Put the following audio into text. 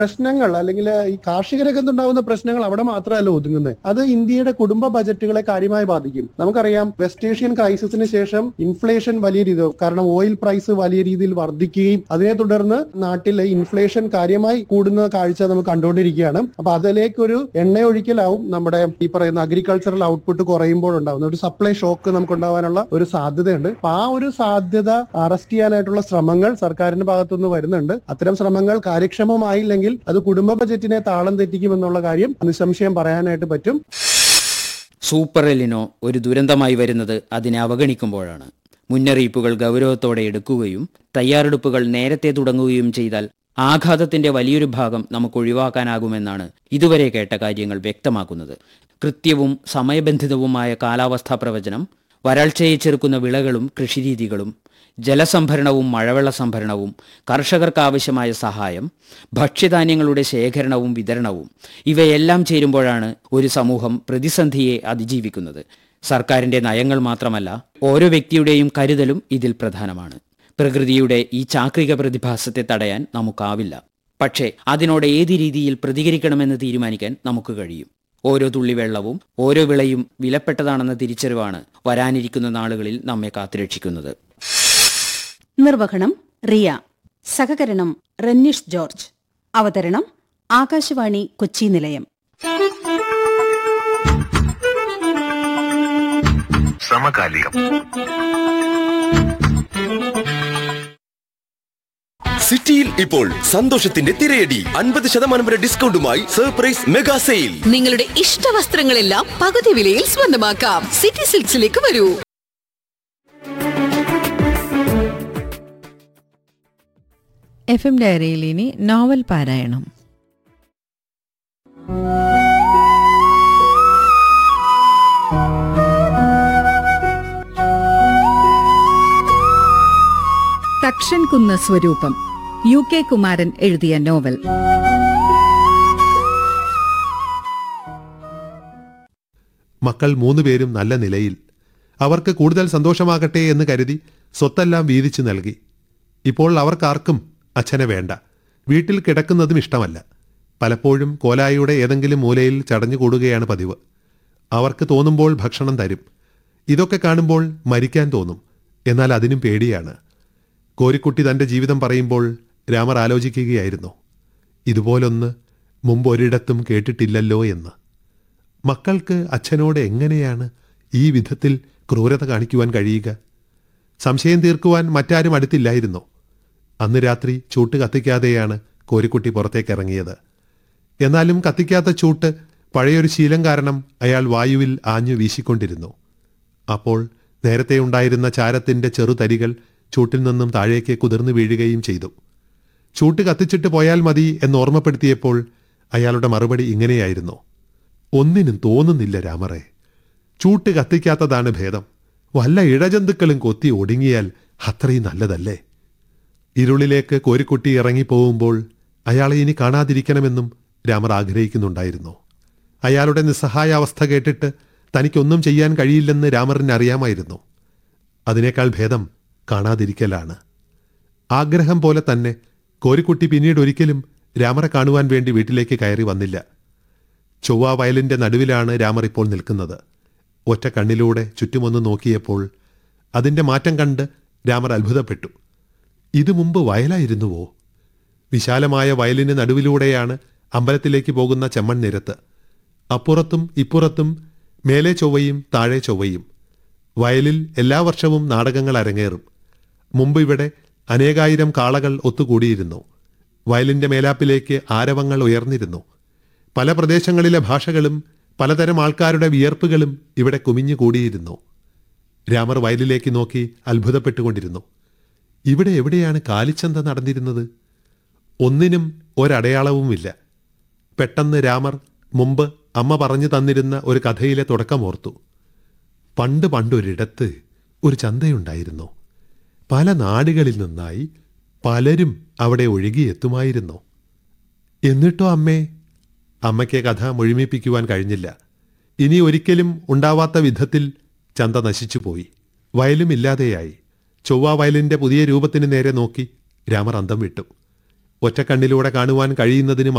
പ്രശ്നങ്ങൾ അല്ലെങ്കിൽ ഈ കാർഷിക രംഗത്തുണ്ടാകുന്ന പ്രശ്നങ്ങൾ അവിടെ മാത്രമല്ല ഒതുങ്ങുന്നത് അത് ഇന്ത്യയുടെ കുടുംബ ബജറ്റുകളെ കാര്യമായി ബാധിക്കും നമുക്കറിയാം വെസ്റ്റ് ഏഷ്യൻ ക്രൈസിസിന് ശേഷം ഇൻഫ്ലേഷൻ വലിയ രീതി കാരണം ഓയിൽ പ്രൈസ് വലിയ രീതിയിൽ വർദ്ധിക്കുകയും അതിനെ തുടർന്ന് നാട്ടിലെ ഇൻഫ്ലേഷൻ കാര്യമായി കൂടുന്ന കാഴ്ച നമുക്ക് കണ്ടുകൊണ്ടിരിക്കുകയാണ് അപ്പൊ അതിലേക്ക് ഒരു എണ്ണയൊഴിക്കലാവും നമ്മുടെ ഈ പറയുന്ന അഗ്രികൾച്ചറൽ ഔട്ട്പുട്ട് കുറയുമ്പോൾ ഉണ്ടാകുന്ന ഒരു സപ്ലൈ ഷോക്ക് നമുക്ക് ഉണ്ടാവാനുള്ള ഒരു സാധ്യതയുണ്ട് അപ്പൊ ആ ഒരു സാധ്യത അറസ്റ്റ് ചെയ്യാനായിട്ടുള്ള ശ്രമങ്ങൾ സർക്കാരിന്റെ ഭാഗത്തുനിന്ന് വരുന്നുണ്ട് അത്തരം ശ്രമങ്ങൾ കാര്യക്ഷമമായില്ലെങ്കിൽ അത് കുടുംബ ബജറ്റിനെ താളം തെറ്റിക്കുമെന്നുള്ള കാര്യം നിസ്സംശയം പറയാനായിട്ട് പറ്റും സൂപ്പർ എല്ലിനോ ഒരു ദുരന്തമായി വരുന്നത് അതിനെ അവഗണിക്കുമ്പോഴാണ് മുന്നറിയിപ്പുകൾ ഗൗരവത്തോടെ എടുക്കുകയും തയ്യാറെടുപ്പുകൾ നേരത്തെ തുടങ്ങുകയും ചെയ്താൽ ആഘാതത്തിന്റെ വലിയൊരു ഭാഗം നമുക്ക് ഒഴിവാക്കാനാകുമെന്നാണ് ഇതുവരെ കേട്ട കാര്യങ്ങൾ വ്യക്തമാക്കുന്നത് കൃത്യവും സമയബന്ധിതവുമായ കാലാവസ്ഥാ പ്രവചനം വരൾച്ചയെ ചെറുക്കുന്ന വിളകളും കൃഷിരീതികളും ജലസംഭരണവും മഴവെള്ള സംഭരണവും കർഷകർക്ക് ആവശ്യമായ സഹായം ഭക്ഷ്യധാന്യങ്ങളുടെ ശേഖരണവും വിതരണവും ഇവയെല്ലാം ചേരുമ്പോഴാണ് ഒരു സമൂഹം പ്രതിസന്ധിയെ അതിജീവിക്കുന്നത് സർക്കാരിന്റെ നയങ്ങൾ മാത്രമല്ല ഓരോ വ്യക്തിയുടെയും കരുതലും ഇതിൽ പ്രധാനമാണ് പ്രകൃതിയുടെ ഈ ചാക്രിക പ്രതിഭാസത്തെ തടയാൻ നമുക്കാവില്ല പക്ഷേ അതിനോട് ഏത് രീതിയിൽ പ്രതികരിക്കണമെന്ന് തീരുമാനിക്കാൻ നമുക്ക് കഴിയും ഓരോ തുള്ളി വെള്ളവും ഓരോ വിളയും വിലപ്പെട്ടതാണെന്ന തിരിച്ചറിവാണ് വരാനിരിക്കുന്ന നാളുകളിൽ നമ്മെ കാത്തുരക്ഷിക്കുന്നത് നിർവഹണം റിയ സഹകരണം റന്നീഷ് ജോർജ് അവതരണം ആകാശവാണി കൊച്ചി നിലയം സമകാലികം സിറ്റിയിൽ ഇപ്പോൾ സന്തോഷത്തിന്റെ തിരയടി അൻപത് ശതമാനം വരെ ഡിസ്കൗണ്ടുമായി സർപ്രൈസ് മെഗാ സെയിൽ നിങ്ങളുടെ ഇഷ്ട വസ്ത്രങ്ങളെല്ലാം പകുതി വിലയിൽ സ്വന്തമാക്കാം സിറ്റി സിൽക്സിലേക്ക് വരൂ എഫ് എം ഡയറിയിൽ ഇനി നോവൽ പാരായണം തക്ഷൻ കുന്ന് സ്വരൂപം യു കെ കുമാരൻ എഴുതിയ നോവൽ മക്കൾ മൂന്നുപേരും നല്ല നിലയിൽ അവർക്ക് കൂടുതൽ സന്തോഷമാകട്ടെ എന്ന് കരുതി സ്വത്തെല്ലാം വീതിച്ചു നൽകി ഇപ്പോൾ അവർക്കാർക്കും അച്ഛനെ വേണ്ട വീട്ടിൽ കിടക്കുന്നതും ഇഷ്ടമല്ല പലപ്പോഴും കോലായിയുടെ ഏതെങ്കിലും മൂലയിൽ ചടഞ്ഞുകൂടുകയാണ് പതിവ് അവർക്ക് തോന്നുമ്പോൾ ഭക്ഷണം തരും ഇതൊക്കെ കാണുമ്പോൾ മരിക്കാൻ തോന്നും എന്നാൽ അതിനും പേടിയാണ് കോരിക്കുട്ടി തന്റെ ജീവിതം പറയുമ്പോൾ രാമർ ആലോചിക്കുകയായിരുന്നു ഇതുപോലൊന്ന് മുമ്പ് ഒരിടത്തും കേട്ടിട്ടില്ലല്ലോ എന്ന് മക്കൾക്ക് അച്ഛനോട് എങ്ങനെയാണ് ഈ വിധത്തിൽ ക്രൂരത കാണിക്കുവാൻ കഴിയുക സംശയം തീർക്കുവാൻ മറ്റാരും അടുത്തില്ലായിരുന്നോ അന്ന് രാത്രി ചൂട്ട് കത്തിക്കാതെയാണ് കോരിക്കുട്ടി പുറത്തേക്കിറങ്ങിയത് എന്നാലും കത്തിക്കാത്ത ചൂട്ട് പഴയൊരു ശീലം കാരണം അയാൾ വായുവിൽ ആഞ്ഞു വീശിക്കൊണ്ടിരുന്നു അപ്പോൾ നേരത്തെ ഉണ്ടായിരുന്ന ചാരത്തിന്റെ ചെറുതരികൾ ചൂട്ടിൽ നിന്നും താഴേക്ക് കുതിർന്നു വീഴുകയും ചെയ്തു ചൂട്ട് കത്തിച്ചിട്ട് പോയാൽ മതി എന്ന് ഓർമ്മപ്പെടുത്തിയപ്പോൾ അയാളുടെ മറുപടി ഇങ്ങനെയായിരുന്നു ഒന്നിനും തോന്നുന്നില്ല രാമറെ ചൂട്ട് കത്തിക്കാത്തതാണ് ഭേദം വല്ല ഇഴജന്തുക്കളും കൊത്തി ഒടുങ്ങിയാൽ അത്രയും നല്ലതല്ലേ ഇരുളിലേക്ക് കോരിക്കുട്ടി ഇറങ്ങിപ്പോകുമ്പോൾ അയാളെ ഇനി കാണാതിരിക്കണമെന്നും രാമർ ആഗ്രഹിക്കുന്നുണ്ടായിരുന്നു അയാളുടെ നിസ്സഹായാവസ്ഥ കേട്ടിട്ട് തനിക്കൊന്നും ചെയ്യാൻ കഴിയില്ലെന്ന് രാമറിന് അറിയാമായിരുന്നു അതിനേക്കാൾ ഭേദം കാണാതിരിക്കലാണ് ആഗ്രഹം പോലെ തന്നെ കോരിക്കുട്ടി പിന്നീട് ഒരിക്കലും രാമറെ കാണുവാൻ വേണ്ടി വീട്ടിലേക്ക് കയറി വന്നില്ല ചൊവ്വ വയലിന്റെ നടുവിലാണ് രാമർ ഇപ്പോൾ നിൽക്കുന്നത് ഒറ്റ കണ്ണിലൂടെ ചുറ്റുമൊന്ന് നോക്കിയപ്പോൾ അതിന്റെ മാറ്റം കണ്ട് രാമർ അത്ഭുതപ്പെട്ടു ഇത് മുമ്പ് വയലായിരുന്നുവോ വിശാലമായ വയലിന് നടുവിലൂടെയാണ് അമ്പലത്തിലേക്ക് പോകുന്ന ചെമ്മൺ നിരത്ത് അപ്പുറത്തും ഇപ്പുറത്തും മേലെ ചൊവ്വയും താഴെ ചൊവ്വയും വയലിൽ എല്ലാ വർഷവും നാടകങ്ങൾ അരങ്ങേറും മുമ്പ് ഇവിടെ അനേകായിരം കാളകൾ ഒത്തുകൂടിയിരുന്നു വയലിന്റെ മേലാപ്പിലേക്ക് ആരവങ്ങൾ ഉയർന്നിരുന്നു പല പ്രദേശങ്ങളിലെ ഭാഷകളും പലതരം ആൾക്കാരുടെ വിയർപ്പുകളും ഇവിടെ കുമിഞ്ഞു കൂടിയിരുന്നു രാമർ വയലിലേക്ക് നോക്കി അത്ഭുതപ്പെട്ടുകൊണ്ടിരുന്നു ഇവിടെ എവിടെയാണ് കാലിച്ചന്ത നടന്നിരുന്നത് ഒന്നിനും ഒരടയാളവുമില്ല പെട്ടെന്ന് രാമർ മുമ്പ് അമ്മ പറഞ്ഞു തന്നിരുന്ന ഒരു കഥയിലെ തുടക്കമോർത്തു പണ്ട് പണ്ടൊരിടത്ത് ഒരു ചന്തയുണ്ടായിരുന്നു പല നാടുകളിൽ നിന്നായി പലരും അവിടെ ഒഴുകിയെത്തുമായിരുന്നു എന്നിട്ടോ അമ്മേ അമ്മയ്ക്ക് കഥ മുഴുമിപ്പിക്കുവാൻ കഴിഞ്ഞില്ല ഇനി ഒരിക്കലും ഉണ്ടാവാത്ത വിധത്തിൽ ചന്ത നശിച്ചുപോയി വയലും ഇല്ലാതെയായി ചൊവ്വ വയലിന്റെ പുതിയ രൂപത്തിന് നേരെ നോക്കി രാമർ അന്തം വിട്ടു ഒറ്റക്കണ്ണിലൂടെ കാണുവാൻ കഴിയുന്നതിനും